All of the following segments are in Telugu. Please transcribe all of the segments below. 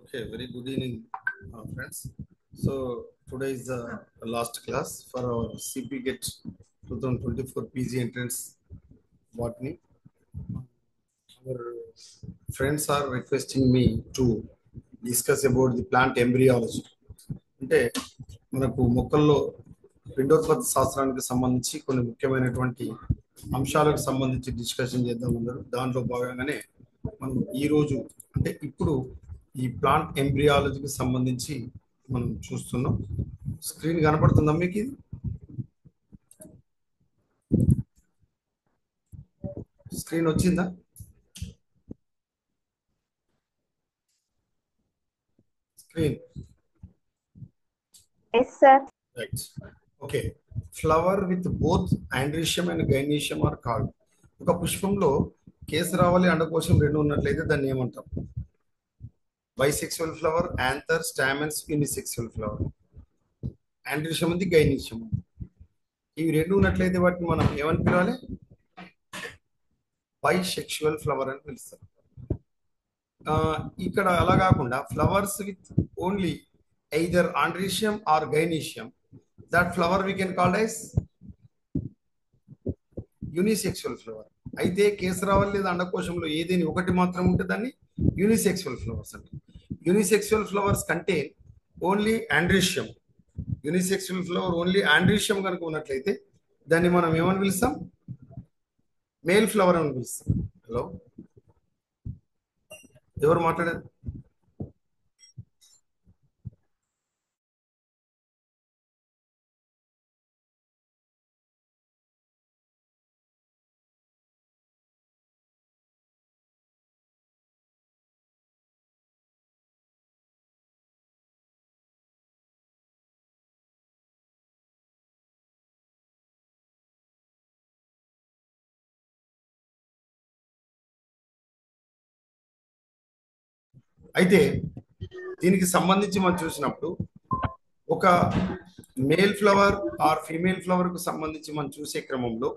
Okay, very good evening, uh, friends. So today is the last class for our CP GET 2024 PG entrance botany. Our friends are requesting me to discuss about the plant embryology. అంటే మనకు మొక్కల్లో పిండోత్పత్తి శాస్త్రానికి సంబంధించి కొన్ని ముఖ్యమైనటువంటి అంశాలకు సంబంధించి డిస్కషన్ చేద్దాం అందరూ దాంట్లో భాగంగానే మనం ఈ రోజు అంటే ఇప్పుడు ఈ ప్లాంట్ ఎంబ్రియాలజీకి సంబంధించి మనం చూస్తున్నాం స్క్రీన్ కనపడుతుందా మీకు ఇది స్క్రీన్ వచ్చిందా screen Yes, sir. Right okay flower with both androecium and gynoecium are called ఒక పుష్పంలో కేసరావళి అండకోశం రెండు ఉన్నట్లయితే దాన్ని ఏమంటాం bisexual flower anther stamens unisexual flower androecium ఉంది గైనీషియం ఉంది ఇవి రెండు ఉన్నట్లయితే వాటిని మనం ఏమని పిలవాలి బైసెక్షువల్ ఫ్లవర్ అని పిలుస్తాం ఆ, ఇక్కడ అలా కాకుండా flowers with only either andrecium or gynecium that flower we can call as unisexual flower అయితే కేసరావల్ లేదా అండకోశంలో ఏదేని ఒకటి మాత్రం ఉంటే దాన్ని యూనిసెక్సువల్ ఫ్లవర్స్ అంటే యూనిసెక్సువల్ ఫ్లవర్స్ కంటే only androecium unisexual flower only androecium కనుక ఉన్నట్లయితే దాన్ని మనం ఏమని పిలుస్తాం మేల్ ఫ్లవర్ అని పిలుస్తాం హలో ఎవరు మాట్లాడారు అయితే దీనికి సంబంధించి మనం చూసినప్పుడు ఒక male flower or female flower కు సంబంధించి మనం చూసే క్రమంలో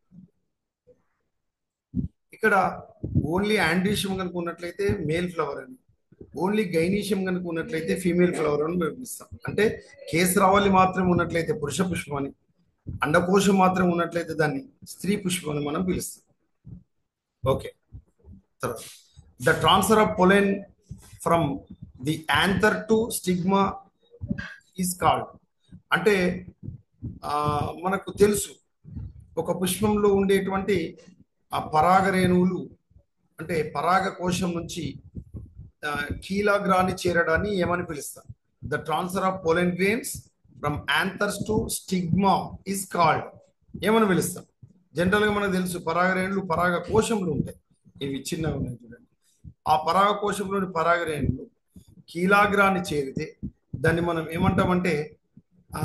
ఇక్కడ ఓన్లీ ఆండ్రీషియం కనుక ఉన్నట్లయితే మేల్ ఫ్లవర్ అని ఓన్లీ గైనీషియం కనుక ఉన్నట్లయితే ఫీమేల్ ఫ్లవర్ అని పిలుస్తాం అంటే కేసరావళి మాత్రం ఉన్నట్లయితే పురుష పుష్పం అని అండకోశం మాత్రం ఉన్నట్లయితే దాన్ని స్త్రీ పుష్పం అని మనం పిలుస్తాం ఓకే తర్వాత the transfer of pollen from the anther to stigma is called అంటే ఆ, మనకు తెలుసు ఒక పుష్పంలో ఉండేటువంటి ఆ పరాగ రేణువులు అంటే పరాగ కోశం నుంచి ఆ, కీలాగ్రాన్ని చేరడాన్ని ఏమని పిలుస్తారు the transfer of pollen grains from anthers to stigma is called ఏమని పిలుస్తాం జనరల్ గా మనకు తెలుసు పరాగ రేణులు పరాగ కోశంలో ఉంటాయి ఇవి చిన్నగా ఉన్నాయి చూడండి ఆ పరాగ కోశంలోని పరాగ రేణులు కీలాగ్రాన్ని చేరితే దాన్ని మనం ఏమంటామంటే ఆ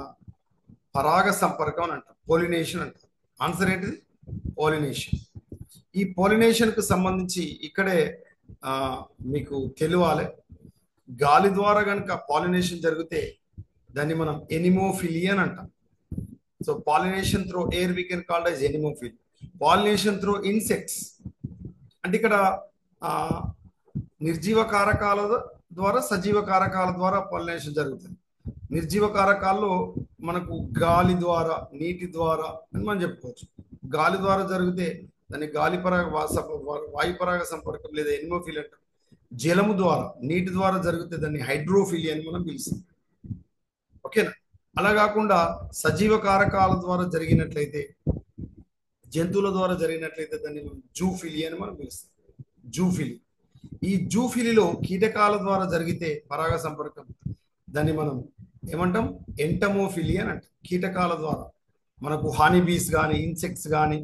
పరాగ సంపర్కం అని అంటాం పోలినేషన్ అంటాం ఆన్సర్ ఏంటిది పోలినేషన్ ఈ పోలినేషన్ కు సంబంధించి ఇక్కడే ఆ, మీకు తెలియాలి గాలి ద్వారా కనుక పాలినేషన్ జరిగితే దాన్ని మనం ఎనిమోఫిలి అని అంటాం so pollination through air we can called as anemophil pollination through insects అంటే ఇక్కడ ఆ, నిర్జీవ కారకాల ద్వారా సజీవ కారకాల ద్వారా పాలినేషన్ జరుగుతుంది నిర్జీవ కారకాల్లో మనకు గాలి ద్వారా నీటి ద్వారా అని మనం చెప్పుకోవచ్చు గాలి ద్వారా జరిగితే దాన్ని గాలి పరాగ వా- సప- వా- వాయు పరాగ సంపర్కం లేదా ఎనిమోఫిల్ అంటాం జలము ద్వారా నీటి ద్వారా జరిగితే దాన్ని హైడ్రోఫిలి అని మనం పిలుస్తాం ఓకేనా అలా కాకుండా సజీవ కారకాల ద్వారా జరిగినట్లయితే జంతువుల ద్వారా జరిగినట్లయితే దాన్ని మనం జూఫిలి అని మనం పిలుస్తాం జూఫిలి ఈ జూఫిలిలో కీటకాల ద్వారా జరిగితే పరాగ సంపర్కం దాన్ని మనం ఏమంటాం ఎంటమోఫిలి అని అంటాం కీటకాల ద్వారా మనకు హానీ బీస్ కానీ ఇన్సెక్ట్స్ కానీ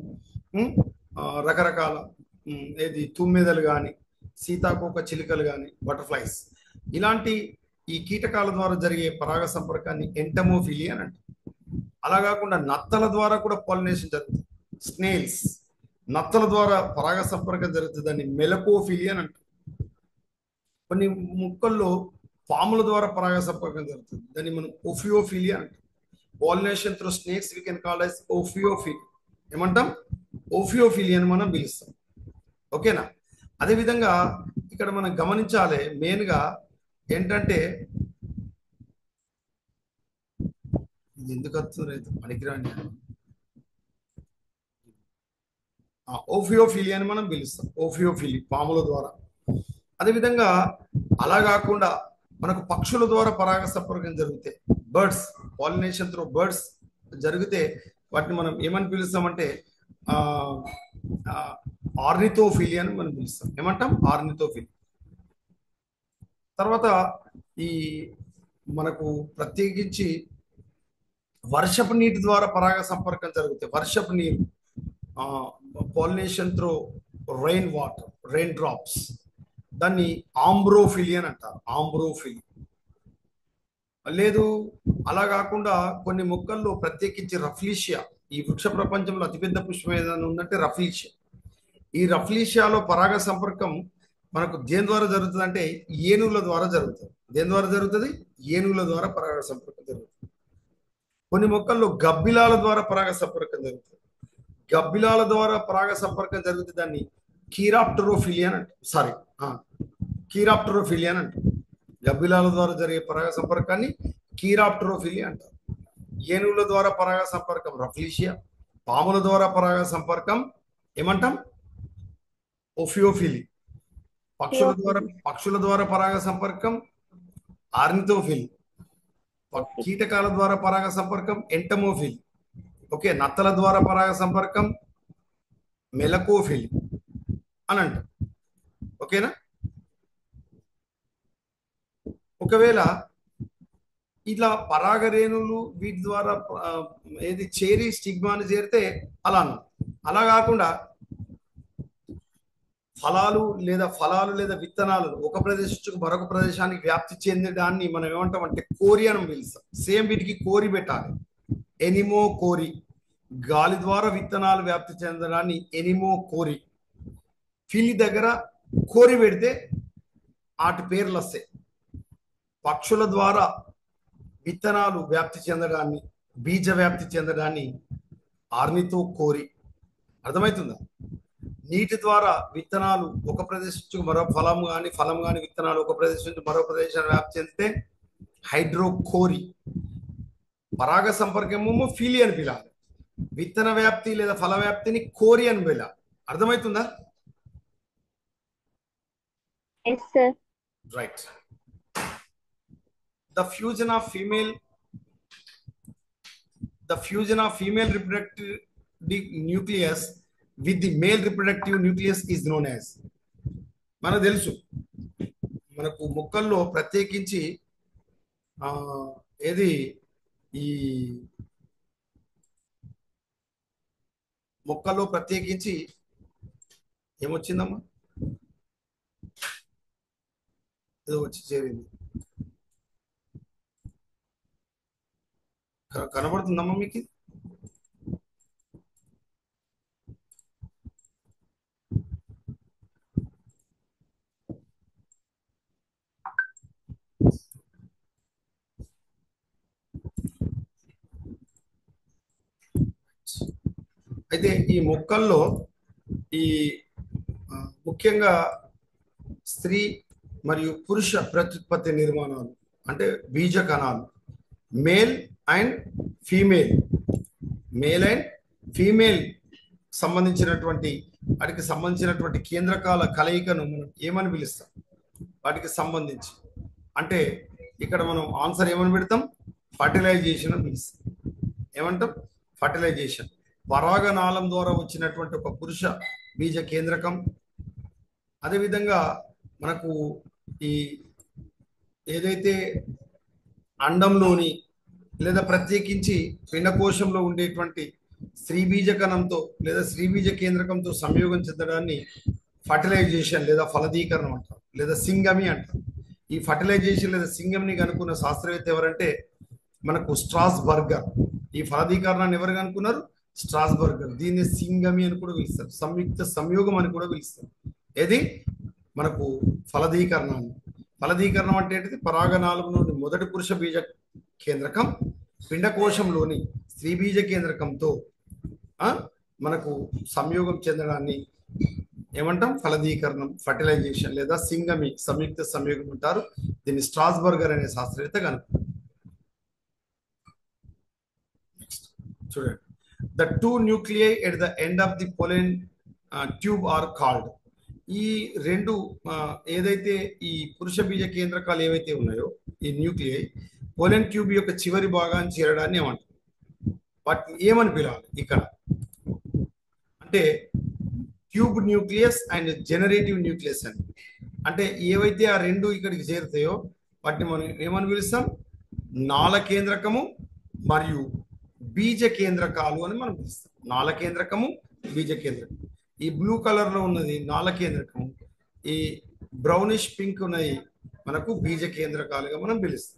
రకరకాల ఉమ్, ఏది తుమ్మెదలు కానీ సీతాకోక చిలుకలు కానీ బటర్ఫ్లైస్ ఇలాంటి ఈ కీటకాల ద్వారా జరిగే పరాగ సంపర్కాన్ని ఎంటమోఫిలి అని అంటాం అలా కాకుండా నత్తల ద్వారా కూడా పాలినేషన్ జరుగుతుంది స్నేల్స్ నత్తల ద్వారా పరాగ సంపర్కం జరుగుతుంది దాన్ని మెలకోఫిలి అని అంటాం కొన్ని మొక్కల్లో పాముల ద్వారా పరాగ సంపర్కం జరుగుతుంది దాన్ని మనం ఓఫియోఫిలి అంటాం pollination through snakes we can call as ophiophily ఏమంటాం ఓఫియోఫిలి అని మనం పిలుస్తాం ఓకేనా అదేవిధంగా ఇక్కడ మనం గమనించాలి మెయిన్గా ఏంటంటే ఇది ఎందుకు వస్తుంది పనికిరాని ఓఫియోఫిలి అని మనం పిలుస్తాం ఓఫియోఫిలి పాముల ద్వారా అదేవిధంగా అలా కాకుండా మనకు పక్షుల ద్వారా పరాగ సంపర్కం జరిగితే బర్డ్స్ పాలినేషన్ త్రూ బర్డ్స్ జరిగితే వాటిని మనం ఏమని పిలుస్తామంటే ఆర్నితోఫిలి అని మనం పిలుస్తాం ఏమంటాం ఆర్నితోఫిలి తర్వాత ఈ మనకు ప్రత్యేకించి వర్షపు నీటి ద్వారా పరాగ సంపర్కం జరుగుతాయి వర్షపు నీరు pollination through rain water rain drops దాన్ని ఆంబ్రోఫిలి అని అంటారు ఆంబ్రోఫిలి లేదు అలా కాకుండా కొన్ని మొక్కల్లో ప్రత్యేకించి రఫ్లీషియా ఈ వృక్ష ప్రపంచంలో అతిపెద్ద పుష్పం ఏదైనా ఉందంటే రఫ్లీషియా ఈ రఫ్లీషియాలో పరాగ సంపర్కం మనకు దేని ద్వారా జరుగుతుంది అంటే ఏనుగుల ద్వారా జరుగుతుంది దేని ద్వారా జరుగుతుంది ఏనుగుల ద్వారా పరాగ సంపర్కం జరుగుతుంది కొన్ని మొక్కల్లో గబ్బిలాల ద్వారా పరాగ సంపర్కం జరుగుతుంది గబ్బిలాల ద్వారా పరాగ సంపర్కం జరుగుతుంది దాన్ని కీరాప్టరోఫిలియా అని అంటారు సారీ కీరాప్టరోఫిలియా అని అంటారు గబ్బిలాల ద్వారా జరిగే పరాగ సంపర్కాన్ని కీరాప్టరోఫిలియా అంటారు ఏనుగుల ద్వారా పరాగ సంపర్కం రఫ్లీషియా పాముల ద్వారా పరాగ సంపర్కం ఏమంటాం ఒఫియోఫిలి పక్షుల ద్వారా పక్షుల ద్వారా పరాగ సంపర్కం ఆర్నితోఫిల్ కీటకాల ద్వారా పరాగ సంపర్కం ఎంటమోఫిల్ ఓకే నత్తల ద్వారా పరాగ సంపర్కం మెలకోఫిల్ అని అంటాం ఓకేనా ఒకవేళ ఇట్లా పరాగరేణులు వీటి ద్వారా ఏది చేరి స్టిగ్మాని చేరితే అలా అలా కాకుండా ఫలాలు లేదా ఫలాలు లేదా విత్తనాలు ఒక ప్రదేశం నుంచి మరొక ప్రదేశానికి వ్యాప్తి చెందడాన్ని మనం ఏమంటాం అంటే కోరి అని పిలుస్తాం సేమ్ వీటికి కోరి పెట్టాలి ఎనిమో కోరి గాలి ద్వారా విత్తనాలు వ్యాప్తి చెందడాన్ని ఎనిమో కోరి ఫిలి దగ్గర కోరి పెడితే వాటి పేర్లు వస్తాయి పక్షుల ద్వారా విత్తనాలు వ్యాప్తి చెందడాన్ని బీజ వ్యాప్తి చెందడాన్ని ఆర్నితో కోరి అర్థమవుతుందా నీటి ద్వారా విత్తనాలు ఒక ప్రదేశం నుంచి మరో ఫలం కానీ ఫలం కానీ విత్తనాలు ఒక ప్రదేశం నుంచి మరో ప్రదేశాన్ని వ్యాప్తి చెందితే హైడ్రోకోరి పరాగ సంపర్కము ఫీలి అని పిలాలి విత్తన వ్యాప్తి లేదా ఫల వ్యాప్తిని కోరి అని పిలాలి అర్థమవుతుందా right the fusion of female the fusion of female reproductive nucleus with the male reproductive nucleus is known as మనకు తెలుసు మనకు మొక్కల్లో ప్రత్యేకించి ఏది ఈ మొక్కల్లో ప్రత్యేకించి ఏమొచ్చిందమ్మా ఏదో వచ్చి చేరింది కనబడుతుందమ్మా మీకు అయితే ఈ మొక్కల్లో ఈ ముఖ్యంగా స్త్రీ మరియు పురుష ప్రత్యుత్పత్తి నిర్మాణాలు అంటే బీజ కణాలు male and female male and female సంబంధించినటువంటి వాటికి సంబంధించినటువంటి కేంద్రకాల కలయికను మనం ఏమని పిలుస్తాం వాటికి సంబంధించి అంటే ఇక్కడ మనం ఆన్సర్ ఏమని పెడతాం ఫర్టిలైజేషన్ అని పిలుస్తాం ఏమంటాం ఫర్టిలైజేషన్ పరాగనాళం ద్వారా వచ్చినటువంటి ఒక పురుష బీజ కేంద్రకం అదేవిధంగా మనకు ఈ ఏదైతే అండంలోని లేదా ప్రత్యేకించి పిండకోశంలో ఉండేటువంటి స్త్రీబీజ కణంతో లేదా స్త్రీబీజ కేంద్రకంతో సంయోగం చెందడాన్ని ఫర్టిలైజేషన్ లేదా ఫలదీకరణం అంటారు లేదా సింగమి అంటారు ఈ ఫర్టిలైజేషన్ లేదా సింగంని కనుక్కున్న శాస్త్రవేత్త ఎవరంటే మనకు స్ట్రాస్ బర్గర్ ఈ ఫలదీకరణాన్ని ఎవరు కనుక్కున్నారు స్ట్రాస్ బర్గర్ దీన్ని సింగమి అని కూడా పిలుస్తారు సంయుక్త సంయోగం అని కూడా పిలుస్తారు ఏది మనకు ఫలదీకరణాన్ని ఫలదీకరణం అంటే ఏంటిది పరాగనాళంలోని మొదటి పురుష బీజ కేంద్రకం పిండకోశంలోని స్త్రీ బీజ కేంద్రకంతో మనకు సంయోగం చెందడాన్ని ఏమంటాం ఫలదీకరణం ఫర్టిలైజేషన్ లేదా సింగమి సంయుక్త సంయోగం అంటారు దీన్ని స్ట్రాస్బర్గర్ అనే శాస్త్రవేత్త కనుక చూడండి the two nuclei at the end of the pollen tube are called ఈ రెండు ఆ, ఏదైతే ఈ పురుష బీజ కేంద్రకాలు ఏవైతే ఉన్నాయో ఈ న్యూక్లియై పొలెన్ ట్యూబ్ యొక్క చివరి భాగాన్ని చేరడాన్ని ఏమంటారు వాటిని ఏమని పిలవాలి ఇక్కడ అంటే tube nucleus and generative nucleus అని అంటే ఏవైతే ఆ రెండు ఇక్కడికి చేరుతాయో వాటిని మనం ఏమని పిలుస్తాం నాళ కేంద్రకము మరియు బీజ కేంద్రకాలు అని మనం పిలుస్తాం నాళ కేంద్రకము బీజ కేంద్రకం ఈ బ్లూ కలర్ లో ఉన్నది నాళ కేంద్రకము ఈ బ్రౌనిష్ పింక్ ఉన్నది మనకు బీజ కేంద్రకాలుగా మనం పిలుస్తాం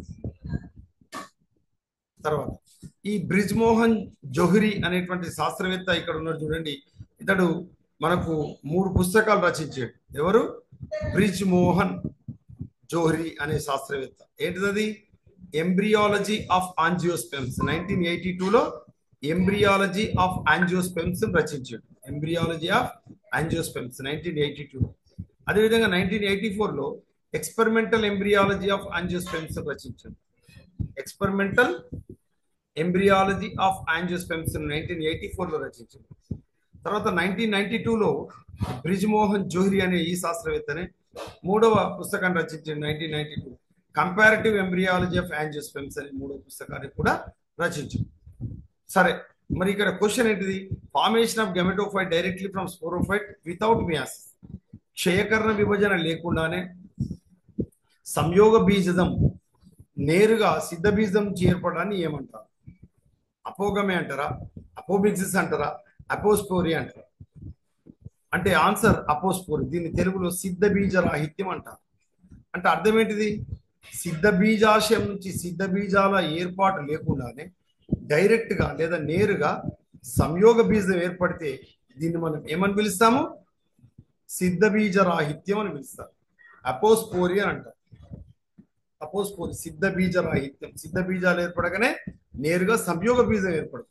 తర్వాత ఈ బ్రిజ్ మోహన్ జోహరి అనేటువంటి శాస్త్రవేత్త ఇక్కడ ఉన్నాడు చూడండి ఇతడు మనకు మూడు పుస్తకాలు రచించాడు ఎవరు బ్రిజ్ మోహన్ జోహరి అనే శాస్త్రవేత్త ఏంటిది embryology of angiosperms nineteen eighty టూలో ఎంబ్రియాలజీ ఆఫ్ ఆంజియోస్పెమ్స్ రచించాడు embryology of angiosperms nineteen eighty two అదేవిధంగా నైన్టీన్ ఎయిటీ ఫోర్లో ఎక్స్పెరిమెంటల్ ఎంబ్రియాలజీ ఆఫ్ ఆంజియోస్పెమ్స్ రచించాడు experimental embryology of angiosperms nineteen eighty ఫోర్లో రచించాడు తర్వాత నైన్టీన్ నైన్టీ టూలో బ్రిజ్ మోహన్ జోహరి అనే ఈ శాస్త్రవేత్తనే మూడవ పుస్తకాన్ని రచించాడు nineteen ninety two comparative embryology of angiosperms అనే మూడవ పుస్తకాన్ని కూడా రచించాడు సరే మరి ఇక్కడ క్వశ్చన్ ఏంటిది formation of gametophyte directly from sporophyte without meiosis క్షయకరణ విభజన లేకుండానే సంయోగ బీజదం నేరుగా సిద్ధ బీజం నుంచి ఏర్పడడాన్ని ఏమంటారు అపోగమే అంటారా అపోబిక్సిస్ అంటారా అపోస్పోరి అంటారా అంటే ఆన్సర్ అపోస్పోరి దీన్ని తెలుగులో సిద్ధ బీజ రాహిత్యం అంటారు అంటే అర్థం ఏంటిది సిద్ధ బీజాశయం నుంచి సిద్ధ బీజాల ఏర్పాటు లేకుండానే డైరెక్ట్ గా లేదా నేరుగా సంయోగ బీజం ఏర్పడితే దీన్ని మనం ఏమని పిలుస్తాము సిద్ధ బీజ రాహిత్యం అని పిలుస్తారు అపోస్పోరి అని అంటారు అపోస్పోరి సిద్ధ బీజ రాహిత్యం సిద్ధ బీజాలు ఏర్పడగానే నేరుగా సంయోగ బీజం ఏర్పడుతుంది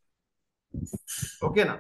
ఓకేనా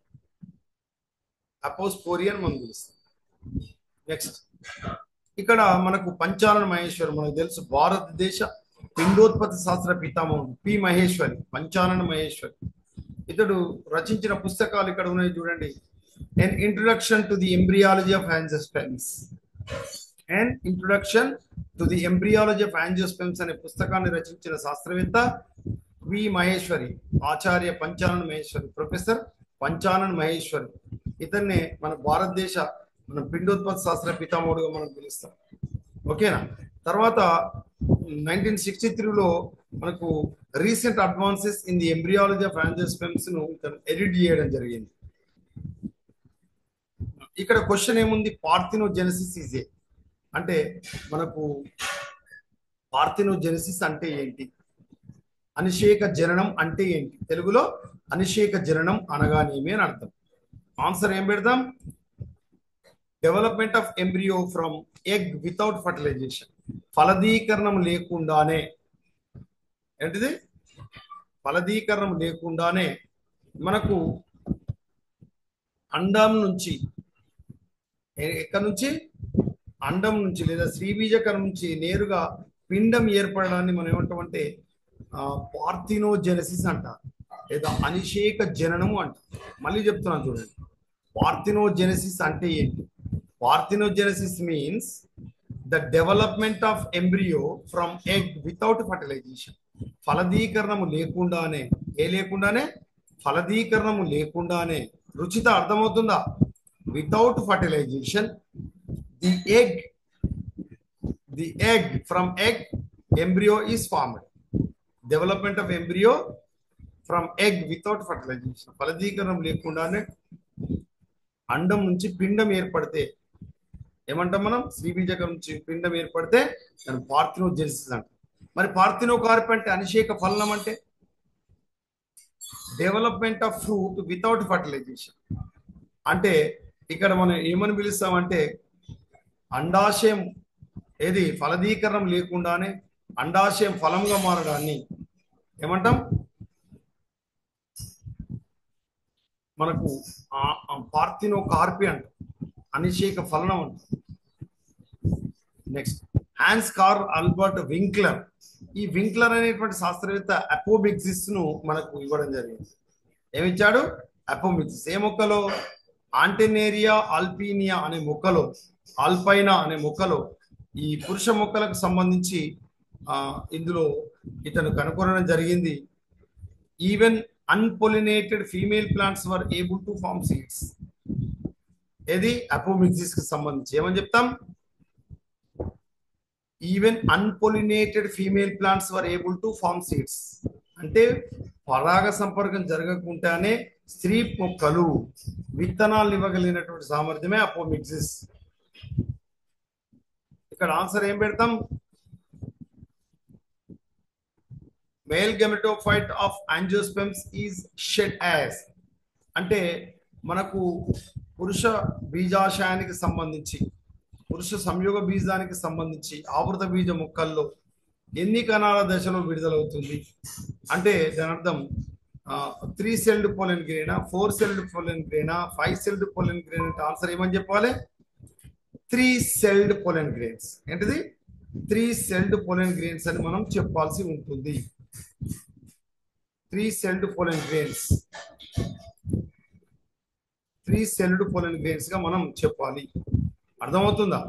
అపోస్పోరి అని మనం పిలుస్తాం నెక్స్ట్ ఇక్కడ మనకు పంచాలన మహేశ్వరి మనకు తెలుసు భారతదేశ పిండోత్పత్తి శాస్త్ర పితామహుడు పి మహేశ్వరి పంచానన మహేశ్వరి ఇతడు రచించిన పుస్తకాలు ఇక్కడ ఉన్నాయి చూడండి and introduction to the embryology of angiosperms and introduction to the embryology of angiosperms అనే పుస్తకాన్ని రచించిన శాస్త్రవేత్త వి మహేశ్వరి ఆచార్య పంచానన్ మహేశ్వరి ప్రొఫెసర్ పంచానన్ మహేశ్వరి ఇతన్నే మన భారతదేశ మన పిండోత్పత్తి శాస్త్ర పితామహుడుగా మనం పిలుస్తాం ఓకేనా తర్వాత నైన్టీన్ సిక్స్టీ త్రీలో మనకు recent advances in the embryology of angiosperms ను ఇతను ఎడిట్ చేయడం జరిగింది ఇక్కడ క్వశ్చన్ ఏముంది పార్థినోజెనసిస్ ఈజ్ ఏ అంటే మనకు పార్థినోజెనసిస్ అంటే ఏంటి అనిషేక జననం అంటే ఏంటి తెలుగులో అనిషేక జననం అనగానేమి అని అర్థం ఆన్సర్ ఏం పెడదాం development of embryo from egg without fertilization ఫలదీకరణం లేకుండానే ఏంటిది ఫలదీకరణం లేకుండానే మనకు అండం నుంచి ఎ- ఎక్కడి నుంచి అండం నుంచి లేదా శ్రీబీజకరం నుంచి నేరుగా పిండం ఏర్పడడాన్ని మనం ఏమంటామంటే పార్థినోజెనసిస్ అంటారు లేదా అనిషేక జననము అంటారు మళ్ళీ చెప్తున్నాను చూడండి పార్థినోజెనసిస్ అంటే ఏంటి parthenogenesis means the development of embryo from egg without fertilization ఫలదీకరణము లేకుండానే ఏ లేకుండానే ఫలదీకరణము లేకుండానే రుచిత అర్థమవుతుందా without fertilization the egg the egg from egg embryo is formed development of embryo from egg without fertilization ఫలదీకరణం లేకుండానే అండం నుంచి పిండం ఏర్పడితే ఏమంటాం మనం శ్రీబీజకం నుంచి పిండం ఏర్పడితే దాన్ని పార్థినోజెనిసిస్ అంటాం మరి పార్థినోకార్ప్ అంటే అనిషేక ఫలనం అంటే development of fruit without fertilization అంటే ఇక్కడ మనం ఏమని పిలుస్తామంటే అండాశయం ఏది ఫలదీకరణం లేకుండానే అండాశయం ఫలంగా మారడాన్ని ఏమంటాం మనకు పార్థినో కార్పి అంట అనిషేక ఫలనం అంట next Hans Karl Albert Winkler ఈ వింక్లర్ అనేటువంటి శాస్త్రవేత్త అపోబిక్సిస్ ను మనకు ఇవ్వడం జరిగింది ఏమిచ్చాడు అపోమిక్సిస్ ఏ మొక్కలో ఆంటెనేరియా ఆల్పీనియా అనే మొక్కలో ఆల్పైనా అనే మొక్కలో ఈ పురుష మొక్కలకు సంబంధించి ఆ ఇందులో ఇతను కనుగొనడం జరిగింది even unpollinated female plants were able to form seeds ఏది అపోమిక్సిస్ కి సంబంధించి ఏమని చెప్తాం even unpollinated female plants were able to form seeds అంటే పరాగ సంపర్కం జరగకుండానే స్త్రీ మొక్కలు విత్తనాలు ఇవ్వగలిగినటువంటి సామర్థ్యమే అపోమిక్సిస్ ఇక్కడ ఆన్సర్ ఏం పెడతాం male gametophyte of angiosperms is shed as అంటే మనకు పురుష బీజాశయానికి సంబంధించి పురుష సంయోగ బీజానికి సంబంధించి ఆవృత బీజ మొక్కల్లో ఎన్ని కణాల దశలో విడుదలవుతుంది అంటే దాని అర్థం త్రీ సెల్డ్ పోలెన్ గ్రేనా ఫోర్ సెల్డ్ పోలెన్ గ్రేనా ఫైవ్ సెల్డ్ పోలెన్ గ్రేన్ అంటే ఆన్సర్ ఏమని చెప్పాలి త్రీ సెల్డ్ పోలెన్ గ్రెయిన్స్ ఏంటిది త్రీ సెల్డ్ పోలెన్ గ్రెయిన్స్ అని మనం చెప్పాల్సి ఉంటుంది three celled pollen grains three celled pollen grains గా మనం చెప్పాలి అర్థమవుతుందా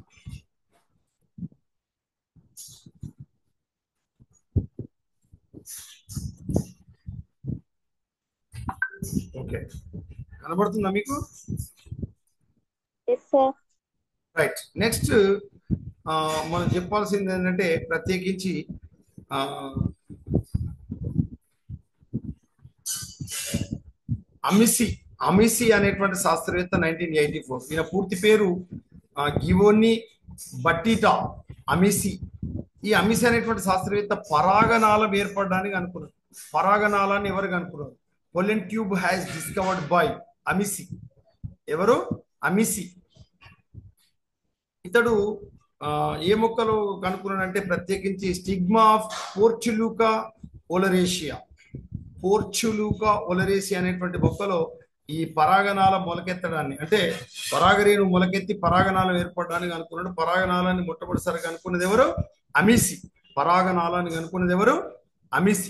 ఓకే కనబడుతుందా మీకు ఎస్ సార్ రైట్ నెక్స్ట్ మనం చెప్పాల్సింది ఏంటంటే ప్రత్యేకించి ఆ, అమిసి అమిసి అనేటువంటి శాస్త్రవేత్త నైన్టీన్ ఎయిటీ ఫోర్ ఈయన పూర్తి పేరు ఆ, గివోని బట్టిటా అమిసి ఈ అమిసి అనేటువంటి శాస్త్రవేత్త పరాగనాళం ఏర్పడడానికి అనుకున్నారు పరాగనాళాన్ని ఎవరు కనుక్కున్నారు pollen tube has discovered by Amici ఎవరు అమిసి ఇతడు ఆ, ఏ మొక్కలు కనుక్కున్నాడంటే ప్రత్యేకించి స్టిగ్మా ఆఫ్ పోర్చులూకా ఒలరేషియా పోర్చులూకా ఒలరేషియా అనేటువంటి మొక్కలో ఈ పరాగనాల మొలకెత్తడాన్ని అంటే పరాగరేణు మొలకెత్తి పరాగనాళం ఏర్పడడానికి అనుకున్నాడు పరాగనాళాన్ని మొట్టమొదటిసారి కనుక్కున్నది ఎవరు అమిసి పరాగనాళాన్ని కనుక్కున్నది ఎవరు Amici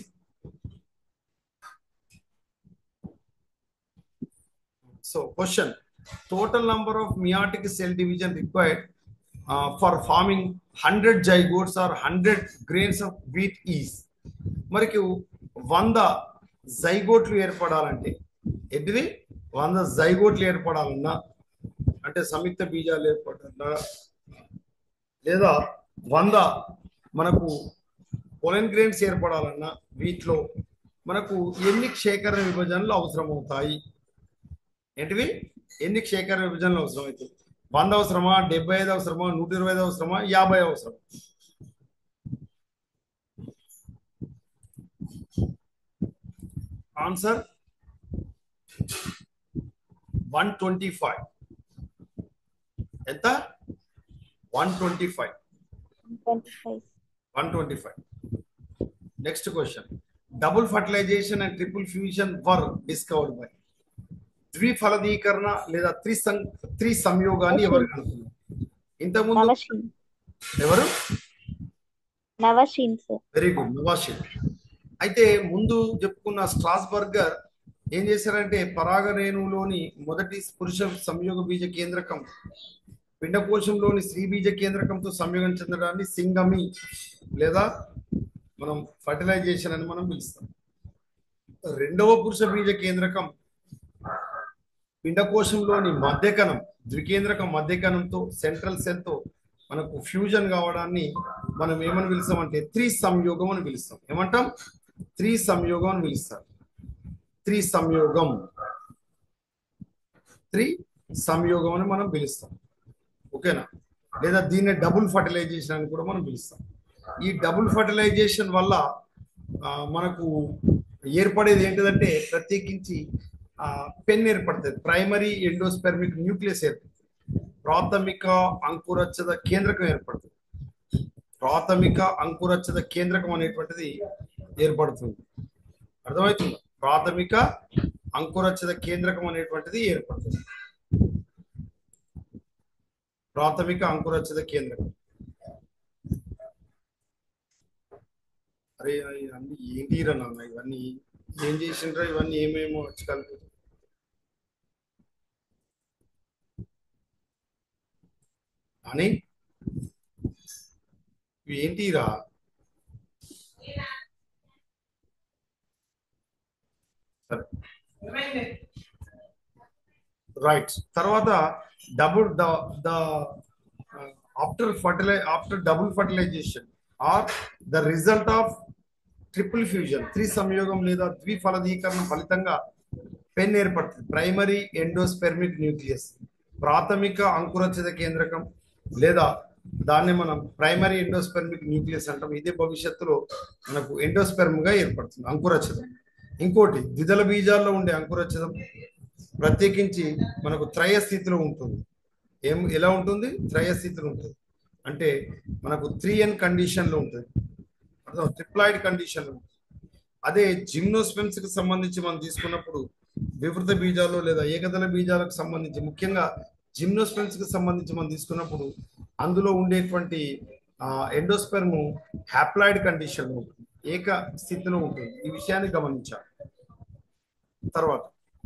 so question total number of meiotic cell division required for forming hundred zygotes or hundred grains of wheat is మరికి వంద జైగోట్లు ఏర్పడాలంటే ఎదివి వంద జైగోట్లు ఏర్పడాలన్నా అంటే సంయుక్త బీజాలు ఏర్పడాలన్నా లేదా వంద మనకు పొలెన్ గ్రెయిన్స్ ఏర్పడాలన్నా వీటిలో మనకు ఎన్ని క్షేకరణ విభజనలు అవసరమవుతాయి ఏంటివి ఎన్ని క్షేకరణ విభజనలు అవసరమవుతాయి వంద అవసరమా డెబ్బై ఐదు అవసరమా నూట ఇరవై ఐదు అవసరమా యాభై అవసరం ఆన్సర్ వన్ ట్వంటీ ఫైవ్ ఎంత one twenty five twenty five one twenty five next question double fertilization and triple fusion were discovered by ద్విఫలదీకరణ లేదా త్రిసం త్రి సంయోగాన్ని ఎవరు కనుక్కున్నారు ఇంతకుముందు నవశీన్ ఎవరు Nawaschin sir very good Nawaschin అయితే ముందు చెప్పుకున్న స్ట్రాస్బర్గర్ ఏం చేశారంటే పరాగరేణువులోని మొదటి పురుష సంయోగ బీజ కేంద్రకం పిండకోశంలోని స్త్రీ బీజ కేంద్రకంతో సంయోగం చెందడాన్ని సింగమి లేదా మనం ఫర్టిలైజేషన్ అని మనం పిలుస్తాం రెండవ పురుష బీజ కేంద్రకం పిండకోశంలోని మధ్యకణం ద్వికేంద్రకం మధ్యకణంతో సెంట్రల్ సెల్ తో మనకు ఫ్యూజన్ కావడాన్ని మనం ఏమని పిలుస్తాం అంటే త్రి సంయోగం అని పిలుస్తాం ఏమంటాం త్రి సంయోగం అని పిలుస్తారు త్రి సంయోగం త్రి సంయోగం అని మనం పిలుస్తాం ఓకేనా లేదా దీన్ని డబుల్ ఫర్టిలైజేషన్ అని కూడా మనం పిలుస్తాం ఈ డబుల్ ఫర్టిలైజేషన్ వల్ల ఆ, మనకు ఏర్పడేది ఏంటిదంటే ప్రత్యేకించి పెన్ ఏర్పడుతుంది ప్రైమరీ ఎండోస్పెర్మిక్ న్యూక్లియస్ ఏర్పడుతుంది ప్రాథమిక అంకురచ్చద కేంద్రకం ఏర్పడుతుంది ప్రాథమిక అంకురచ్చద కేంద్రకం అనేటువంటిది ఏర్పడుతుంది అర్థమవుతుందా ప్రాథమిక అంకురచ్చద కేంద్రకం అనేటువంటిది ఏర్పడుతుంది ప్రాథమిక అంకురచ్చద కేంద్రకం అరే ఇవన్నీ ఏంటిరా నాన్న ఇవన్నీ ఏం చేసిండ్రా ఇవన్నీ ఏమేమో వచ్చి కలిపి అని ఇవి ఏంటిరా సరే రైట్ తర్వాత double the the after fertili after double fertilization or the result of triple fusion త్రి సంయోగం లేదా ద్విఫలదీకరణ ఫలితంగా పెన్ ఏర్పడుతుంది ప్రైమరీ ఎండోస్పెర్మిక్ న్యూక్లియస్ ప్రాథమిక అంకురచిత కేంద్రకం లేదా దాన్ని మనం ప్రైమరీ ఎండోస్పెర్మిక్ న్యూక్లియస్ అంటాం ఇదే భవిష్యత్తులో మనకు ఎండోస్పెర్మ్ గా ఏర్పడుతుంది అంకురచితం ఇంకోటి ద్విదళ బీజాల్లో ఉండే అంకురచితం ప్రత్యేకించి మనకు త్రయ స్థితిలో ఉంటుంది ఏం ఎలా ఉంటుంది త్రయ స్థితిలో ఉంటుంది అంటే మనకు త్రీ ఎన్ కండిషన్ లో ఉంటుంది అర్థం ట్రిప్లాయిడ్ కండిషన్ లో ఉంటుంది అదే జిమ్నోస్పెమ్స్ కి సంబంధించి మనం తీసుకున్నప్పుడు వివృత బీజాలు లేదా ఏకదళ బీజాలకు సంబంధించి ముఖ్యంగా జిమ్నోస్పెమ్స్ కి సంబంధించి మనం తీసుకున్నప్పుడు అందులో ఉండేటువంటి ఎండోస్పెర్మ్ హ్యాప్లాయిడ్ కండిషన్ లో ఉంటుంది ఏక స్థితిలో ఉంటుంది ఈ విషయాన్ని గమనించాలి తర్వాత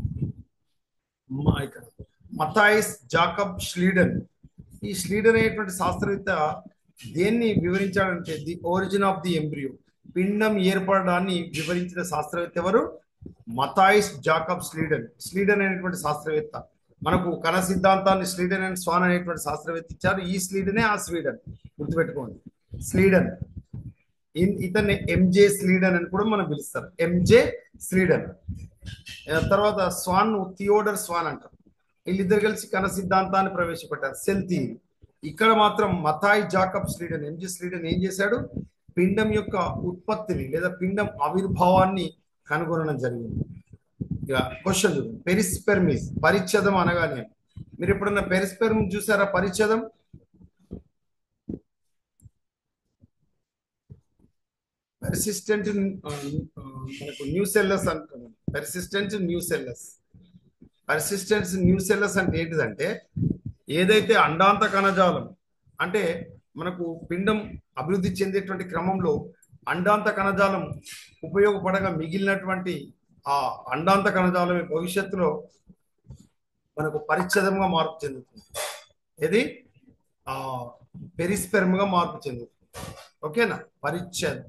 మా- ఇక్కడ మథాయిస్ జాకబ్ ష్లీడన్ ఈ స్లీడన్ అనేటువంటి శాస్త్రవేత్త దేన్ని వివరించాడంటే the origin of the embryo పిండం ఏర్పడడాన్ని వివరించిన శాస్త్రవేత్త ఎవరు మథాయిస్ జాకబ్ స్లీడన్ స్లీడన్ అనేటువంటి శాస్త్రవేత్త మనకు కణ సిద్ధాంతాన్ని స్లీడన్ అండ్ స్వాన్ అనేటువంటి శాస్త్రవేత్త ఇచ్చారు ఈ స్లీడనే ఆ స్వీడన్ గుర్తుపెట్టుకోండి స్లీడన్ ఇన్ ఇతన్ని ఎంజే స్లీడన్ అని కూడా మనం పిలుస్తారు ఎంజే స్లీడన్ ఆ తర్వాత స్వాన్ థియోడర్ స్వాన్ అంటారు వీళ్ళిద్దరు కలిసి కణ సిద్ధాంతాన్ని ప్రవేశపెట్టారు సెల్ థియరీ ఇక్కడ మాత్రం Matthias Jacob Schleiden MG Schleiden ఏం చేశాడు పిండం యొక్క ఉత్పత్తిని లేదా పిండం ఆవిర్భావాన్ని కనుగొనడం జరిగింది ఇక క్వశ్చన్ చూడండి పెరిస్పెర్మిస్ పరిచ్ఛేదం అనగానే మీరు ఎప్పుడన్నా పెరిస్పెర్మ్ చూసారా పరిచ్ఛేదం పెర్సిస్టెంట్ మనకు న్యూ సెల్లస్ అంటున్నాం persistent nucellus persistence nucellus అంటే ఏంటిదంటే ఏదైతే అండాంత కణజాలం అంటే మనకు పిండం అభివృద్ధి చెందేటువంటి క్రమంలో అండాంత కణజాలం ఉపయోగపడగా మిగిలినటువంటి ఆ అండాంత కణజాలమే భవిష్యత్తులో మనకు పరిచ్ఛేదంగా మార్పు చెందుతుంది ఇది ఆ పెరిస్పెర్మ్ గా మార్పు చెందుతుంది ఓకేనా పరిచ్ఛేదం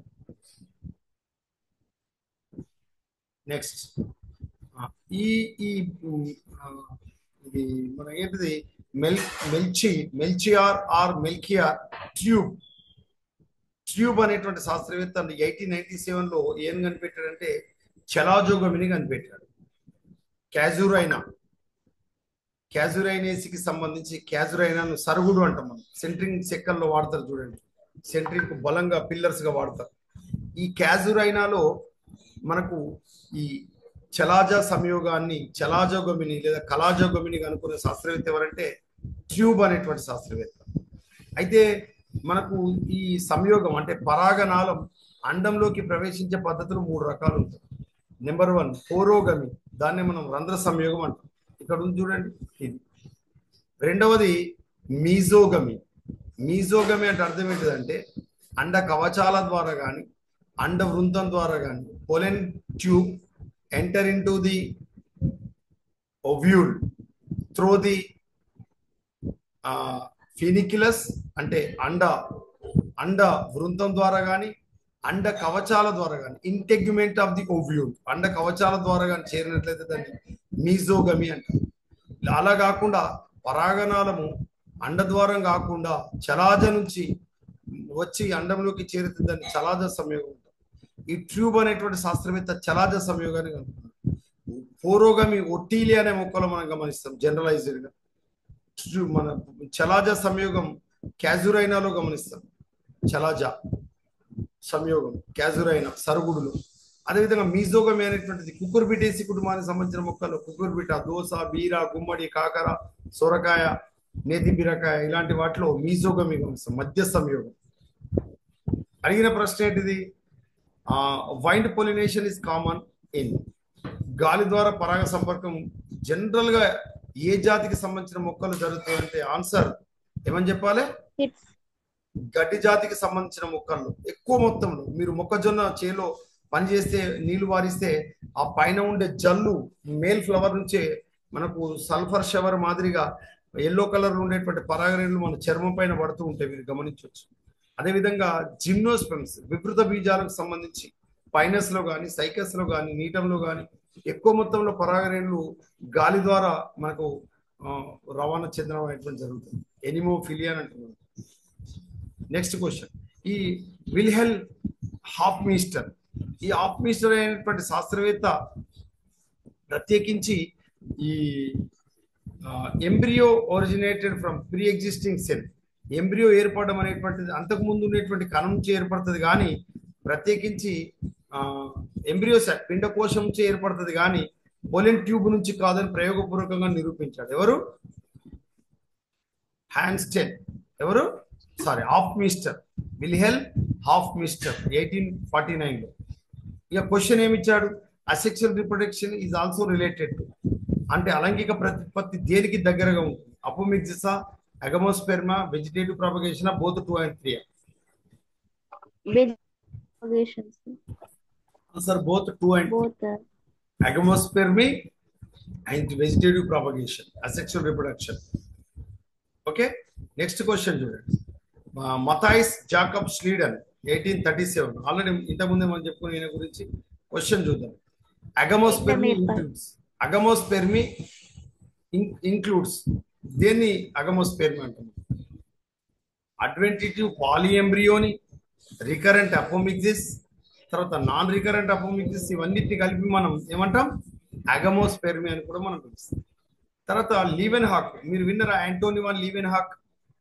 నెక్స్ట్ ఈ ఈ ఉమ్, ఆ, ఇది మన ఏంటిది Mel Melchi Melchior or Melchior Treub Treub అనేటువంటి శాస్త్రవేత్త ఎయిటీన్ నైన్టీ సెవెన్ లో ఏం కనిపెట్టాడంటే చలాజోగమిని కనిపెట్టాడు క్యాజురైనా క్యాజురైనేసికి సంబంధించి క్యాజురైనాను సరుగుడు అంటాం మనం సెంట్రింగ్ చెక్కల్లో వాడతారు చూడండి సెంట్రింగ్ బలంగా పిల్లర్స్ గా వాడతారు ఈ క్యాజురైనాలో మనకు ఈ చలాజా సంయోగాన్ని చలాజోగమిని లేదా కళాజోగమిని కనుక్కునే శాస్త్రవేత్త ఎవరంటే ట్యూబ్ అనేటువంటి శాస్త్రవేత్త అయితే మనకు ఈ సంయోగం అంటే పరాగనాళం అండంలోకి ప్రవేశించే పద్ధతులు మూడు రకాలు ఉంటాయి నెంబర్ వన్ పోరోగమి దాన్ని మనం రంధ్ర సంయోగం అంటాం ఇక్కడ ఉంది చూడండి ఇది రెండవది మీజోగమి మీజోగమి అంటే అర్థం ఏంటిదంటే అండ కవచాల ద్వారా కానీ అండ వృంతం ద్వారా కానీ pollen tube enter into the ovule through the funiculus అంటే అండ అండ వృంతం ద్వారా కానీ అండ కవచాల ద్వారా కానీ ఇంటెగ్యుమెంట్ ఆఫ్ ది ఓవ్యూల్ అండ కవచాల ద్వారా కానీ చేరినట్లయితే దాన్ని మీజోగమి అంటారు అలా కాకుండా పరాగనాళము అండద్వారం కాకుండా చలాజ నుంచి వచ్చి అండంలోకి చేరితే దాన్ని చలాజ సంయోగం అంటారు ఈ ట్యూబ్ అనేటువంటి శాస్త్రవేత్త చలాజ సంయోగాన్ని కనుక్కున్నాడు పూర్వగమి ఒట్టీలి అనే మొక్కలు మనం గమనిస్తాం జనరలైజ్డ్ గా ట్యూ- మన చలాజ సంయోగం క్యాజురైనాలో గమనిస్తాం చలాజ సంయోగం క్యాజురైనా సరుగుడులో అదేవిధంగా మీజోగమి అనేటువంటిది కుకుర్బిటేసి కుటుంబానికి సంబంధించిన మొక్కలు కుకుర్బిట దోస బీర గుమ్మడి కాకర సొరకాయ నేతి బీరకాయ ఇలాంటి వాటిలో మీజోగమి గమనిస్తాం మధ్య సంయోగం అడిగిన ప్రశ్న ఏంటిది wind pollination is common in గాలి ద్వారా పరాగ సంపర్కం జనరల్ గా ఏ జాతికి సంబంధించిన మొక్కలు జరుగుతాయంటే ఆన్సర్ ఏమని చెప్పాలి కిడ్స్ గడ్డి జాతికి సంబంధించిన మొక్కల్లో ఎక్కువ మొత్తంలో మీరు మొక్కజొన్న చేలో పని చేస్తే నీళ్లు వారిస్తే ఆ పైన ఉండే జల్లు మేల్ ఫ్లవర్ నుంచే మనకు సల్ఫర్ షవర్ మాదిరిగా ఎల్లో కలర్ ఉండేటువంటి పరాగరేణులు మన చర్మం పైన పడుతూ ఉంటాయి మీరు గమనించవచ్చు అదేవిధంగా జిమ్నోస్పెమ్స్ వికృత బీజాలకు సంబంధించి పైనస్ లో కానీ సైకస్ లో కానీ నీటంలో కానీ ఎక్కువ మొత్తంలో పరాగరేణులు గాలి ద్వారా మనకు ఆ, రవాణా చెందడం అనేటువంటి జరుగుతుంది ఎనిమోఫిలియా అని అంటున్నారు నెక్స్ట్ క్వశ్చన్ ఈ విల్హెల్ హాఫ్ మినిస్టర్ ఈ హాఫ్ మినిస్టర్ అయినటువంటి శాస్త్రవేత్త ప్రత్యేకించి ఈ embryo originated from pre existing cell ఎంబ్రియో ఏర్పడడం అనేటువంటిది అంతకు ముందు ఉండేటువంటి కణం నుంచి ఏర్పడుతుంది కానీ ప్రత్యేకించి ఎంబ్రియో సెల్ పిండకోశం నుంచి ఏర్పడుతుంది కానీ పోలిన్ ట్యూబ్ నుంచి కాదని ప్రయోగపూర్వకంగా నిరూపించాడు ఎవరు హ్యాన్స్టెన్ ఎవరు sorry Hofmeister Wilhelm Hofmeister eighteen forty nine లో ఇక క్వశ్చన్ ఏమి ఇచ్చాడు asexual reproduction is also related to అంటే అలైంగిక ప్రతిపత్తి దేనికి దగ్గరగా ఉంటుంది అపోమిక్సిసా అగమోస్పెర్మా vegetative propagation both two and three propagations answer both two and both are agamospermy and vegetative propagation asexual reproduction okay next question చూడండి Matthias Jacob Schleiden eighteen thirty seven already ఇంతకుముందే మనం చెప్పుకున్న ఈయన గురించి క్వశ్చన్ చూద్దాం అగమోస్పెర్మీ ఇంక్లూడ్స్ అగమోస్పెర్మీ ఇంక్లూడ్స్ దేన్ని అగమోస్పెర్మీ అంటాం అడ్వెంటిటివ్ పాలిఎంబ్రియోని రికరెంట్ అపోమిక్సిస్ తర్వాత నాన్ రికరెంట్ అపోమిక్సిస్ ఇవన్నిటిని కలిపి మనం ఏమంటాం అగమోస్పెర్మీ అని కూడా మనం పిలుస్తాం తర్వాత లీవెన్ హాక్ మీరు విన్నరా యాంటోనీ వన్ లీవెన్ హాక్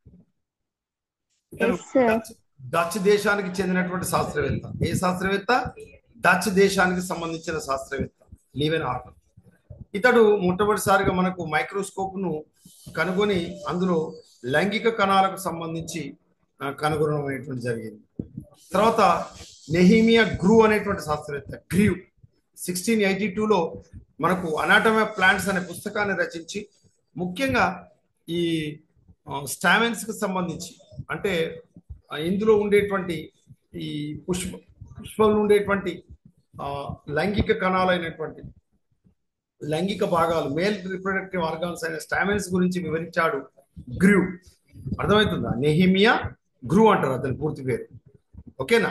ఇతను Yes, sir. డచ్- డచ్ దేశానికి చెందినటువంటి శాస్త్రవేత్త ఏ శాస్త్రవేత్త డచ్ దేశానికి సంబంధించిన శాస్త్రవేత్త లీవెన్ హాక్ ఇతడు మొట్టమొదటిసారిగా మనకు మైక్రోస్కోప్ ను కనుగొని అందులో లైంగిక కణాలకు సంబంధించి ఆ, కనుగొనడం అనేటువంటి జరిగింది తర్వాత నెహీమియా గ్రూ అనేటువంటి శాస్త్రవేత్త గ్రీవ్ సిక్స్టీన్ ఎయిటీ టూలో మనకు అనాటమీ ఆఫ్ ప్లాంట్స్ అనే పుస్తకాన్ని రచించి ముఖ్యంగా ఈ స్టామెన్స్ కి సంబంధించి అంటే ఆ, ఇందులో ఉండేటువంటి ఈ పుష్ప పుష్పంలో ఉండేటువంటి ఆ, లైంగిక కణాలైనటువంటి లైంగిక భాగాలు మేల్ రిప్రొడక్టివ్ ఆర్గాన్స్ అయిన స్టామెన్స్ గురించి వివరించాడు గ్రూ అర్థమవుతుందా నెహిమియా గ్రూ అంటారు అతని పూర్తి పేరు ఓకేనా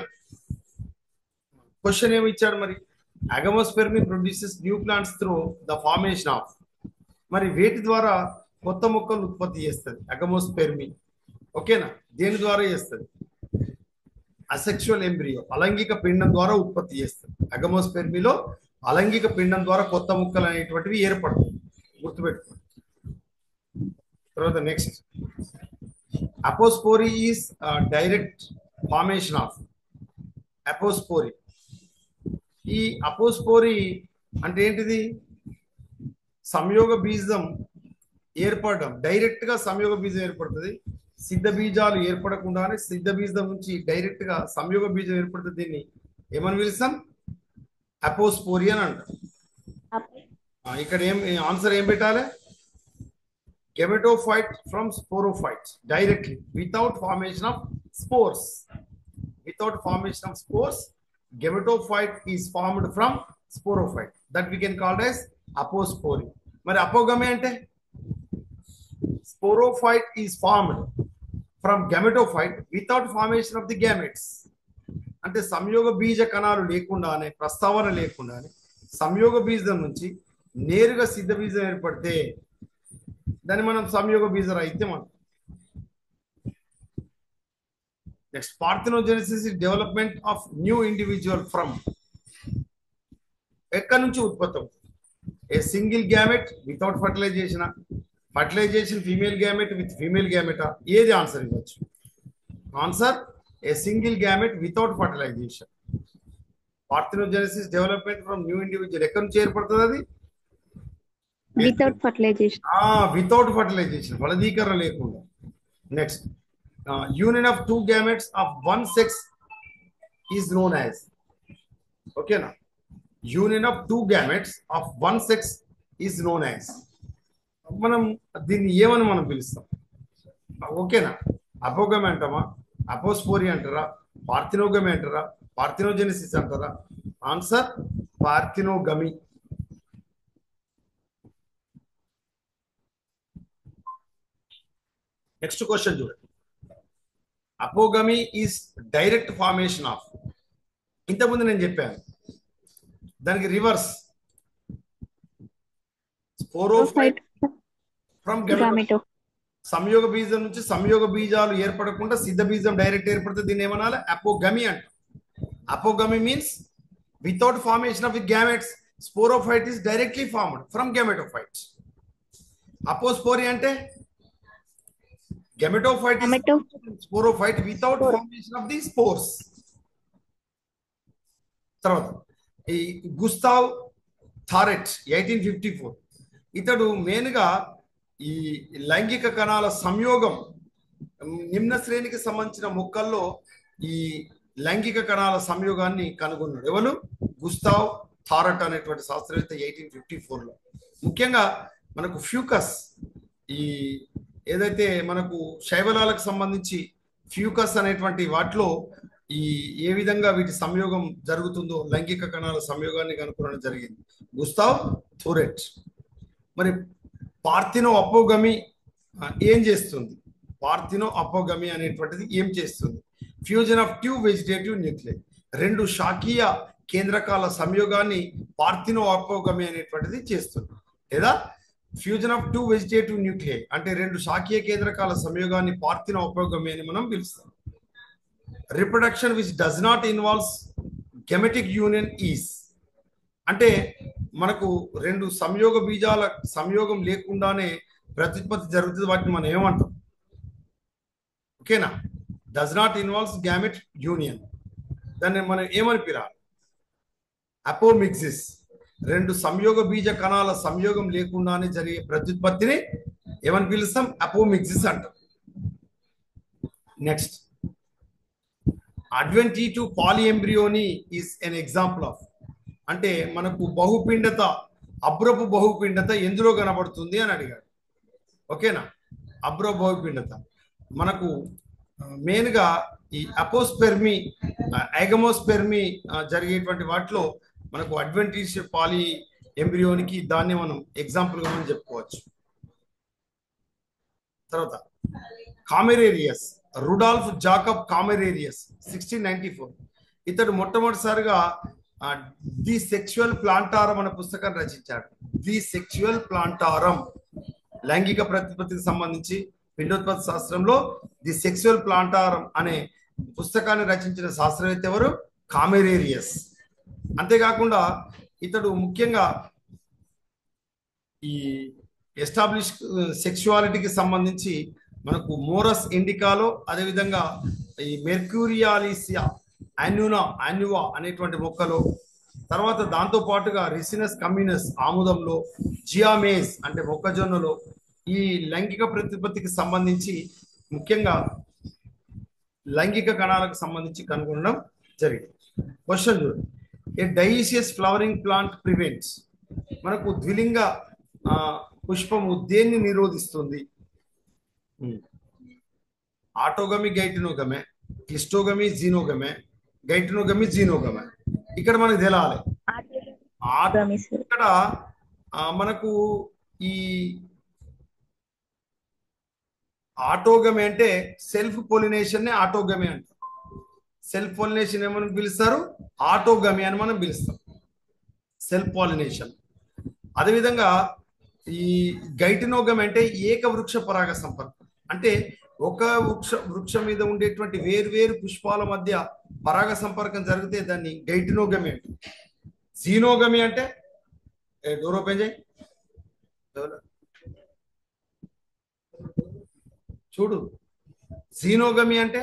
క్వశ్చన్ ఏమి ఇచ్చాడు మరి agamospermy produces new plants through the formation of మరి వేటి ద్వారా కొత్త మొక్కలు ఉత్పత్తి చేస్తుంది అగమోస్పెర్మి ఓకేనా దేని ద్వారా చేస్తుంది అసెక్షువల్ ఎంబ్రియో అలైంగిక పిండం ద్వారా ఉత్పత్తి చేస్తుంది అగమోస్పెర్మిలో అలైంగిక పిండం ద్వారా కొత్త మొక్కలు అనేటువంటివి ఏర్పడతాయి గుర్తుపెట్టుకోండి తర్వాత next apospory is direct formation of apospory ఈ అపోస్పోరీ అంటే ఏంటిది సంయోగ బీజం ఏర్పడడం డైరెక్ట్ గా సంయోగ బీజం ఏర్పడుతుంది సిద్ధ బీజాలు ఏర్పడకుండానే సిద్ధ బీజం నుంచి డైరెక్ట్ గా సంయోగ బీజం ఏర్పడుతుంది దీన్ని ఏమని పిలుస్తాం అపోస్పోరీ అని అంటాం ఆ, ఇక్కడ ఏం ఆన్సర్ ఏం పెట్టాలి gametophyte from sporophyte directly without formation of spores without formation of spores gametophyte is formed from sporophyte that we can called as apospory మరి అపోగమే అంటే sporophyte is formed from gametophyte without formation of the gametes అంటే సంయోగ బీజ కణాలు లేకుండానే ప్రస్తావన లేకుండానే సంయోగ బీజం నుంచి నేరుగా సిద్ధ బీజం ఏర్పడితే దాన్ని మనం సంయోగ బీజ రహిత్యం అంటాం next parthenogenesis development of new individual from ఎక్కడి నుంచి ఉత్పత్తి అవుతుంది a single gamete without fertilization fertilization female gamete with female గ్యామెటా ఏది ఆన్సర్ ఇవ్వచ్చు answer a single gamete without fertilization parthenogenesis development from new individual ఎక్కడి నుంచి ఏర్పడుతుంది అది without fertilization వితౌట్ ఫర్టిలైజేషన్ ఫలదీకరణ లేకుండా next union of two gametes of one sex is known as ఓకేనా union of two gametes of one sex is known as మనం దీన్ని ఏమని మనం పిలుస్తాం ఓకేనా అపోగమి అంటామా అపోస్పోరి అంటారా పార్థినోగమి అంటారా పార్థినోజెనిసిస్ అంటారా ఆన్సర్ పార్థినోగమి నెక్స్ట్ క్వశ్చన్ చూడండి apogamy is direct formation of ఇంతకుముందు నేను చెప్పాను దానికి రివర్స్ స్పోరోఫైట్ ఫ్రమ్ గామెటో సంయోగ బీజం నుంచి సంయోగ బీజాలు ఏర్పడకుండా సిద్ధ బీజం డైరెక్ట్ ఏర్పడితే దీన్ని ఏమనాలి అపోగమి అంట apogamy means without formation of the gametes sporophyte is directly formed from gametophytes apospory అంటే gametophyte gameto sporophyte without formation of the spores తర్వాత ఈ Gustave Thuret eighteen fifty four ఇతడు మెయిన్గా ఈ లైంగిక కణాల సంయోగం నిమ్న శ్రేణికి సంబంధించిన మొక్కల్లో ఈ లైంగిక కణాల సంయోగాన్ని కనుగొన్నాడు ఎవరు గుస్తావ్ థారట్ అనేటువంటి శాస్త్రవేత్త ఎయిటీన్ ఫిఫ్టీ ఫోర్లో ముఖ్యంగా మనకు ఫ్యూకస్ ఈ ఏదైతే మనకు శైవలాలకు సంబంధించి ఫ్యూకస్ అనేటువంటి వాటిలో ఈ ఏ విధంగా వీటి సంయోగం జరుగుతుందో లైంగిక కణాల సంయోగాన్ని కనుక్కోవడం జరిగింది గుస్తావ్ థోరెట్ మరి పార్థినో అపోగమి ఆ, ఏం చేస్తుంది పార్థినో అపోగమి అనేటువంటిది ఏం చేస్తుంది fusion of two vegetative nuclear రెండు శాఖీయ కేంద్రకాల సంయోగాన్ని పార్థినో అపోగమి అనేటువంటిది చేస్తుంది లేదా fusion of two vegetative nuclear అంటే రెండు శాఖీయ కేంద్రకాల సంయోగాన్ని పార్థినో అపోగమి అని మనం పిలుస్తాం reproduction which does not involves gametic union is అంటే మనకు రెండు సంయోగ బీజాల సంయోగం లేకుండానే ప్రత్యుత్పత్తి జరుగుతుంది వాటిని మనం ఏమంటాం ఓకేనా does not involves gamete union దాన్ని మనం ఏమని పిరాలి అపోమిక్సిస్ రెండు సంయోగ బీజ కణాల సంయోగం లేకుండానే జరిగే ప్రత్యుత్పత్తిని ఏమని పిలుస్తాం అపోమిక్సిస్ అంటాం next adventitive polyembryony is an example of అంటే మనకు బహుపిండత అబ్రపు బహుపిండత ఎందులో కనబడుతుంది అని అడిగాడు ఓకేనా అబ్రో బహుపిండత మనకు మెయిన్గా ఈ అపోస్పెర్మి ఐగమోస్పెర్మి జరిగేటువంటి వాటిలో మనకు అడ్వెంటీస్ పాలి ఎంబ్రియోనికి దాన్ని మనం ఎగ్జాంపుల్గా మనం చెప్పుకోవచ్చు తర్వాత Camerarius Rudolf Jacob Camerarius sixteen ninety four ఇతడు మొట్టమొదటిసారిగా ది సెక్చువల్ ప్లాంటారం అనే పుస్తకాన్ని రచించాడు ది సెక్చువల్ ప్లాంటారం లైంగిక ప్రతిపత్తికి సంబంధించి పిండోత్పత్తి శాస్త్రంలో ది సెక్చువల్ ప్లాంటారం అనే పుస్తకాన్ని రచించిన శాస్త్రవేత్త ఎవరు కామెరేరియస్ అంతేకాకుండా ఇతడు ముఖ్యంగా ఈ ఎస్టాబ్లిష్ సెక్చువాలిటీకి సంబంధించి మనకు మోరస్ ఇండికాలో అదేవిధంగా ఈ మెర్క్యూరియాలిసియా అన్యునా అన్యువా అనేటువంటి మొక్కలో తర్వాత దాంతో పాటుగా రిసినస్ కమ్యూనస్ ఆముదంలో జియామేజ్ అంటే మొక్కజొన్నలో ఈ లైంగిక ప్రతిపత్తికి సంబంధించి ముఖ్యంగా లైంగిక కణాలకు సంబంధించి కనుగొనడం జరిగింది క్వశ్చన్ చూడండి a dioecious flowering plant prevents మనకు ద్విలింగ ఆ, పుష్పము దేన్ని నిరోధిస్తుంది ఆటోగమి గైటినోగమే క్లిస్టోగమి జీనోగమే గైటినోగమి జీనోగమే ఇక్కడ మనకు తెలాలి ఆటో ఆటోగమి సార్ ఇక్కడ ఆ, మనకు ఈ ఆటోగమి అంటే సెల్ఫ్ పొలినేషన్ నే ఆటోగమి అంటారు సెల్ఫ్ పొలినేషన్ ఏమని పిలుస్తారు ఆటోగమి అని మనం పిలుస్తాం సెల్ఫ్ పాలినేషన్ అదేవిధంగా ఈ గైటినోగమి అంటే ఏక వృక్ష పరాగ సంపర్కం అంటే ఒక వృక్ష వృక్షం మీద ఉండేటువంటి వేరు పుష్పాల మధ్య పరాగ సంపర్కం జరిగితే దాన్ని గైటినోగమి అంటారు జీనోగమి అంటే ఏ, డోర్ ఓపెన్ చేయి డోర్. చూడు జీనోగమి అంటే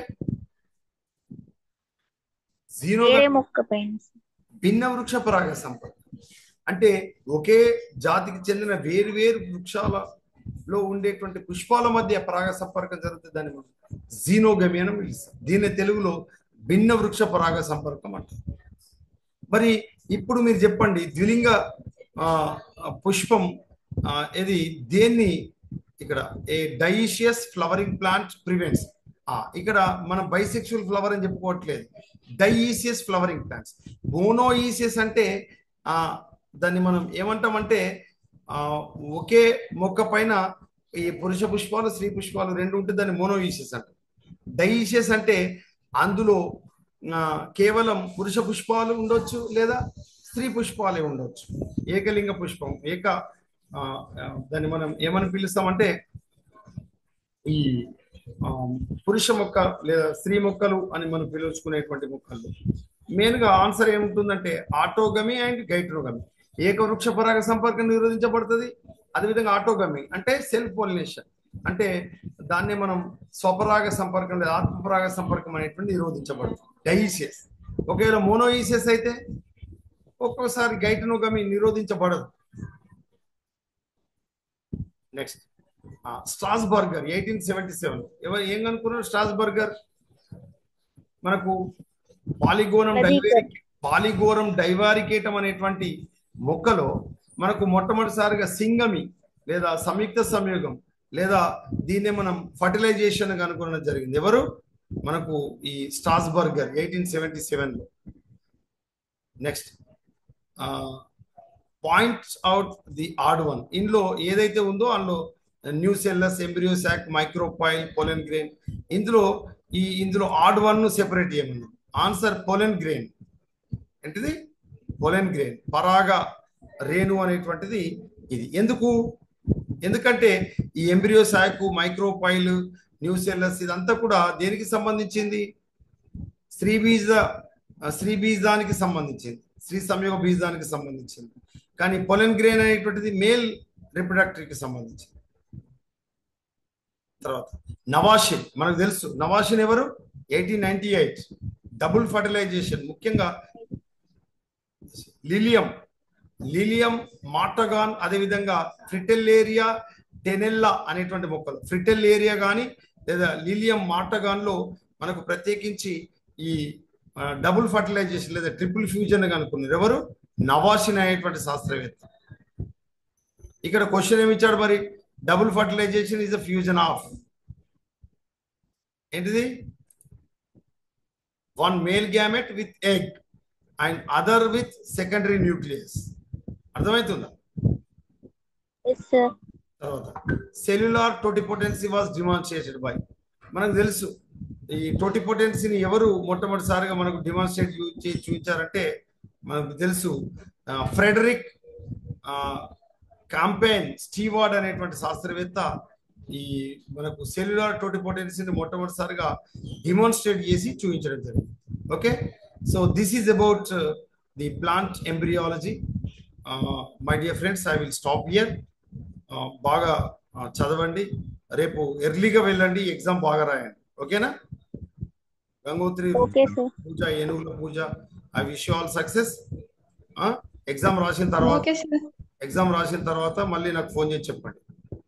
జీనోగమి వేరే మొక్క పైన భిన్న వృక్ష పరాగ సంపర్కం అంటే ఒకే జాతికి చెందిన వేరు వేరు వృక్షాలలో ఉండేటువంటి పుష్పాల మధ్య పరాగ సంపర్కం జరుగుతుంది దాన్ని మనం జీనోగమి అని పిలుస్తాం దీన్ని తెలుగులో భిన్న వృక్ష పరాగ సంపర్కం అంటారు మరి ఇప్పుడు మీరు చెప్పండి ద్విలింగ ఆ, ఆ, పుష్పం ఆ, ఇది దేన్ని ఇక్కడ a dioecious flowering plant prevents ఇక్కడ మనం బైసెక్షువల్ ఫ్లవర్ అని చెప్పుకోవట్లేదు డైఈసియస్ ఫ్లవరింగ్ ప్లాంట్స్ మోనోఈసియస్ అంటే ఆ, దాన్ని మనం ఏమంటామంటే ఆ, ఒకే మొక్క పైన ఈ పురుష పుష్పాలు స్త్రీ పుష్పాలు రెండు ఉంటే దాన్ని మోనోఈసియస్ అంటారు డైఈసియస్ అంటే అందులో ఆ, కేవలం పురుష పుష్పాలు ఉండొచ్చు లేదా స్త్రీ పుష్పాలే ఉండొచ్చు ఏకలింగ పుష్పం ఏక ఆ, ఆ, దాన్ని మనం ఏమని పిలుస్తామంటే ఈ ఆ, పురుష మొక్క లేదా స్త్రీ మొక్కలు అని మనం పిలుచుకునేటువంటి మొక్కలు మెయిన్ గా ఆన్సర్ ఏముంటుందంటే ఆటోగమి అండ్ గైట్రోగమి ఏకవృక్ష పరాగ సంపర్కం నిరోధించబడుతుంది అదేవిధంగా ఆటోగమి అంటే సెల్ఫ్ పోలినేషన్ అంటే దాన్నే మనం స్వపరాగ సంపర్కం లేదా ఆత్మపరాగ సంపర్కం అనేటువంటి నిరోధించబడుతుంది డైసియస్ ఒకవేళ మోనోఈసియస్ అయితే ఒక్కోసారి గైటనోగమి నిరోధించబడదు next Strasburger eighteen seventy seven ఎవరు ఏం కనుక్కున్నారు స్ట్రాస్ బర్గర్ మనకు పాలిగోనం అది డైవేరి పాలిగోరం డైవారికేటం అనేటువంటి మొక్కలో మనకు మొట్టమొదటిసారిగా సింగమి లేదా సంయుక్త సంయోగం లేదా దీన్నే మనం ఫర్టిలైజేషన్ కనుగొనడం జరిగింది ఎవరు మనకు ఈ Strasburger eighteen seventy seven లో next points out the odd one ఇందులో ఏదైతే ఉందో అందులో nucellus embryo sac micropyle pollen grain ఇందులో ఈ ఇందులో ఆడ్ వన్ ను సెపరేట్ చేయమన్నాం ఆన్సర్ పోలెన్ గ్రెయిన్ ఏంటిది పోలెన్ గ్రెయిన్ పరాగ రేణు అనేటువంటిది ఇది ఎందుకు ఎందుకంటే ఈ embryo sac micropyle nucellus ఇదంతా కూడా దేనికి సంబంధించింది స్త్రీ బీజ స్త్రీ బీజానికి సంబంధించింది స్త్రీ సంయోగ బీజానికి సంబంధించింది కానీ పొలెన్ గ్రెయిన్ అనేటువంటిది మేల్ రిప్రొడక్టరీకి సంబంధించింది తర్వాత నవాషిన్ మనకు తెలుసు నవాషిన్ ఎవరు eighteen ninety eight double fertilization ముఖ్యంగా లిలియం లిలియం మాటగాన్ అదేవిధంగా ఫ్రిటెల్లేరియా టెనెల్లా అనేటువంటి మొక్కలు ఫ్రిటెల్లేరియా కానీ లేదా లిలియం మాటగాన్ లో మనకు ప్రత్యేకించి ఈ డబుల్ ఫర్టిలైజేషన్ లేదా ట్రిపుల్ ఫ్యూజన్ కనుక్కున్నారు ఎవరు నవాషిన్ అనేటువంటి శాస్త్రవేత్త ఇక్కడ క్వశ్చన్ ఏమి ఇచ్చాడు మరి double fertilization is a fusion of ఏంటిది one male gamete with egg and other with secondary nucleus అర్థమవుతుందా ఎస్ సార్ తర్వాత cellular totipotency was demonstrated by మనకు తెలుసు ఈ టోటిపోటెన్సీని ఎవరు మొట్టమొదటిసారిగా మనకు డిమాన్స్ట్రేట్ చేసి చూపించారంటే మనకు తెలుసు ఆ, ఫ్రెడరిక్ ఆ, కాంపెయిన్ స్టీవార్డ్ అనేటువంటి శాస్త్రవేత్త ఈ మనకు సెల్యులార్ టోటిపోటెన్సీని మొట్టమొదటిసారిగా డిమాన్స్ట్రేట్ చేసి చూపించడం జరిగింది okay so this is about the plant embryology my dear friends I will stop here బాగా ఆ, చదవండి రేపు ఎర్లీగా వెళ్ళండి ఎగ్జామ్ బాగా రాయండి ఓకేనా Gangotri okay sir Pooja Enugula Pooja I wish all success exam రాసిన తర్వాత ఓకే సార్ ఎగ్జామ్ రాసిన తర్వాత మళ్ళీ నాకు ఫోన్ చేసి చెప్పండి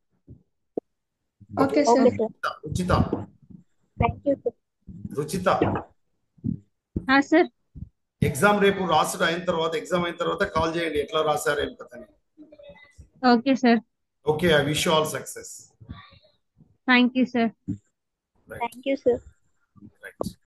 okay okay sir sir Ruchita thank you sir Ruchita sir exam రేపు రాసుడు అయిన తర్వాత ఎగ్జామ్ అయిన తర్వాత కాల్ చేయండి ఎట్లా రాశారు ఏం కథని okay sir okay I wish all success thank you sir right thank you sir right